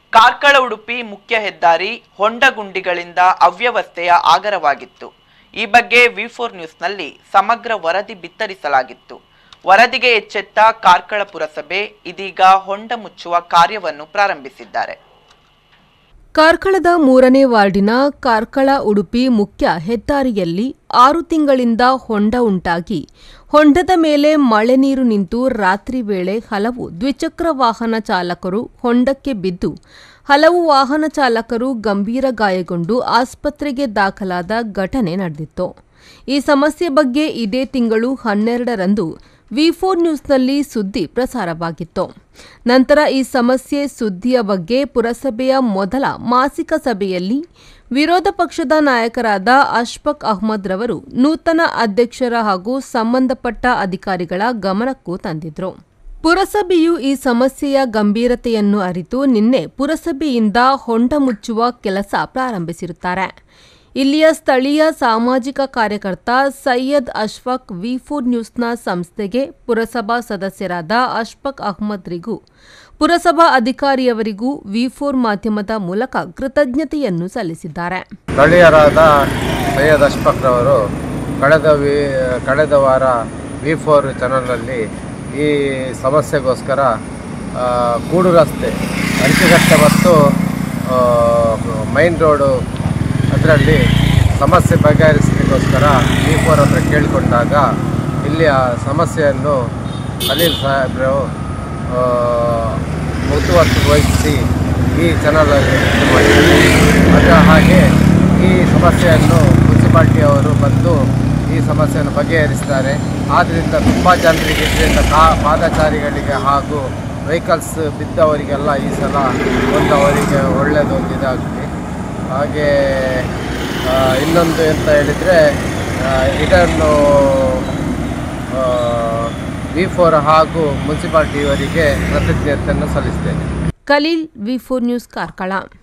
ಕಾರ್ಕಳ ಉಡುಪಿ ಮುಖ್ಯ ಹೆದ್ದಾರಿ ಹೊಂಡಗುಂಡಿಗಳಿಂದ ಅವ್ಯವಸ್ಥೆಯ ಆಗರವಾಗಿತ್ತು ಈ ಬಗ್ಗೆ ವಿ ಫೋರ್ ನ್ಯೂಸ್ನಲ್ಲಿ ಸಮಗ್ರ ವರದಿ ಬಿತ್ತರಿಸಲಾಗಿತ್ತು ವರದಿಗೆ ಎಚ್ಚೆತ್ತ ಕಾರ್ಕಳ ಪುರಸಭೆ ಇದೀಗ ಹೊಂಡ ಮುಚ್ಚುವ ಕಾರ್ಯವನ್ನು ಪ್ರಾರಂಭಿಸಿದ್ದಾರೆ ಕಾರ್ಕಳದ ಮೂರನೇ ವಾರ್ಡಿನ ಕಾರ್ಕಳ ಉಡುಪಿ ಮುಖ್ಯ ಹೆದ್ದಾರಿಯಲ್ಲಿ ಆರು ತಿಂಗಳಿಂದ ಹೊಂಡ ಉಂಟಾಗಿ ಹೊಂಡದ ಮೇಲೆ ಮಳೆ ನೀರು ನಿಂತು ರಾತ್ರಿ ವೇಳೆ ಹಲವು ದ್ವಿಚಕ್ರ ವಾಹನ ಚಾಲಕರು ಹೊಂಡಕ್ಕೆ ಬಿದ್ದು ಹಲವು ವಾಹನ ಚಾಲಕರು ಗಂಭೀರ ಗಾಯಗೊಂಡು ಆಸ್ಪತ್ರೆಗೆ ದಾಖಲಾದ ಘಟನೆ ನಡೆದಿತ್ತು ಈ ಸಮಸ್ಯೆ ಬಗ್ಗೆ ಇದೇ ತಿಂಗಳು ಹನ್ನೆರಡರಂದು ವಿ ಫೋರ್ ನ್ಯೂಸ್ನಲ್ಲಿ ಸುದ್ದಿ ಪ್ರಸಾರವಾಗಿತ್ತು ನಂತರ ಈ ಸಮಸ್ಯೆ ಸುದ್ದಿಯ ಬಗ್ಗೆ ಪುರಸಭೆಯ ಮೊದಲ ಮಾಸಿಕ ಸಭೆಯಲ್ಲಿ ವಿರೋಧ ಪಕ್ಷದ ನಾಯಕರಾದ ಅಶ್ಫಕ್ ಅಹ್ಮದ್ ರವರು ನೂತನ ಅಧ್ಯಕ್ಷರ ಹಾಗೂ ಸಂಬಂಧಪಟ್ಟ ಅಧಿಕಾರಿಗಳ ಗಮನಕ್ಕೂ ತಂದಿದ್ರು ಪುರಸಭೆಯು ಈ ಸಮಸ್ಯೆಯ ಗಂಭೀರತೆಯನ್ನು ಅರಿತು ನಿನ್ನೆ ಪುರಸಭೆಯಿಂದ ಹೊಂಡ ಮುಚ್ಚುವ ಕೆಲಸ ಪ್ರಾರಂಭಿಸಿರುತ್ತಾರೆ ಇಲ್ಲಿಯ ಸ್ಥಳೀಯ ಸಾಮಾಜಿಕ ಕಾರ್ಯಕರ್ತ ಸೈಯದ್ ಅಶ್ಫಕ್ ವಿ ಫೋರ್ ನ್ಯೂಸ್ನ ಸಂಸ್ಥೆಗೆ ಪುರಸಭಾ ಸದಸ್ಯರಾದ ಅಶ್ಫಕ್ ಅಹ್ಮದ್ರಿಗೂ ಪುರಸಭಾ ಅಧಿಕಾರಿಯವರಿಗೂ ವಿ ಫೋರ್ ಮಾಧ್ಯಮದ ಮೂಲಕ ಕೃತಜ್ಞತೆಯನ್ನು ಸಲ್ಲಿಸಿದ್ದಾರೆ ಸ್ಥಳೀಯರಾದ ಸೈಯದ್ ಅಶ್ಫಕ್ ರವರು ಕಳೆದ ವಿ ಕಳೆದ ವಾರ ವಿ ಫೋರ್ ಚಾನಲ್ನಲ್ಲಿ ಈ ಸಮಸ್ಯೆಗೋಸ್ಕರ ಆ, ಕೂಡು ರಸ್ತೆ ಅರಿಕೆಗಟ್ಟೆ ಮತ್ತು ಆ, ಮೈನ್ ರೋಡು ಅದರಲ್ಲಿ ಸಮಸ್ಯೆ ಬಗೆಹರಿಸಲಿಕ್ಕೋಸ್ಕರ ವಿ ಫೋರ್ ಹತ್ರ ಕೇಳಿಕೊಂಡಾಗ ಇಲ್ಲಿಯ ಸಮಸ್ಯೆಯನ್ನು ಖಲೀಲ್ ಸಾಹೇಬರು ಆ, ಮುತುವರ್ಜಿ ವಹಿಸಿ ಈ ಚಾನಲಲ್ಲಿ ಇದು ಮಾಡಿದ್ದಾರೆ ಅದರ ಹಾಗೆ ಈ ಸಮಸ್ಯೆಯನ್ನು ಮುನ್ಸಿಪಾಲ್ಟಿ ಅವರು ಬಂದು ಈ ಸಮಸ್ಯೆಯನ್ನು ಬಗೆಹರಿಸ್ತಾರೆ ಆದ್ದರಿಂದ ತುಂಬ ಜನರಿಗೆ ಇದರಿಂದ ಕಾ ಪಾದಚಾರಿಗಳಿಗೆ ಹಾಗೂ ವೆಹಿಕಲ್ಸ್ ಬಿದ್ದವರಿಗೆಲ್ಲ ಈ ಸಲ ಒಂದು ಅವರಿಗೆ ಒಳ್ಳೆಯದು ಒಂದು ಇದಾಗಲಿ ಹಾಗೆ ಆ, ಇನ್ನೊಂದು ಎಂತ ಹೇಳಿದರೆ ಇದನ್ನು ವಿ ಫೋರ್ ಹಾಗೂ ಮುನ್ಸಿಪಾಲ್ಟಿಯವರಿಗೆ ಕೃತಜ್ಞತೆಯನ್ನು ಸಲ್ಲಿಸ್ತೇನೆ Khaleel V four news Karkala